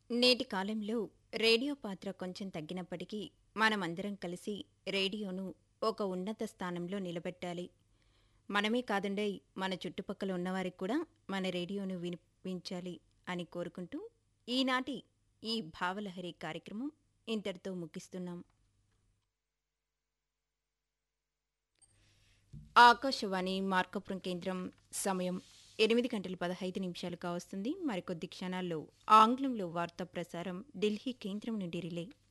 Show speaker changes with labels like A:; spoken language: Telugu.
A: నేటి కాలంలో రేడియో పాత్ర కొంచెం తగ్గినప్పటికీ మనమందరం కలిసి రేడియోను ఒక ఉన్నత స్థానంలో నిలబెట్టాలి మనమే కాదండోయ్ మన చుట్టుపక్కల ఉన్నవారికి కూడా మన రేడియోను వినిపించాలి అని కోరుకుంటూ ఈనాటి ఈ భావలహరి కార్యక్రమం ఇంతటితో ముగిస్తున్నాం ఆకాశవాణి మార్కపురం కేంద్రం సమయం ఎనిమిది గంటల పదహైదు నిమిషాలు కావస్తుంది మరికొద్ది క్షణాల్లో ఆంగ్లంలో వార్తా ప్రసారం ఢిల్లీ కేంద్రం నుండి రిలే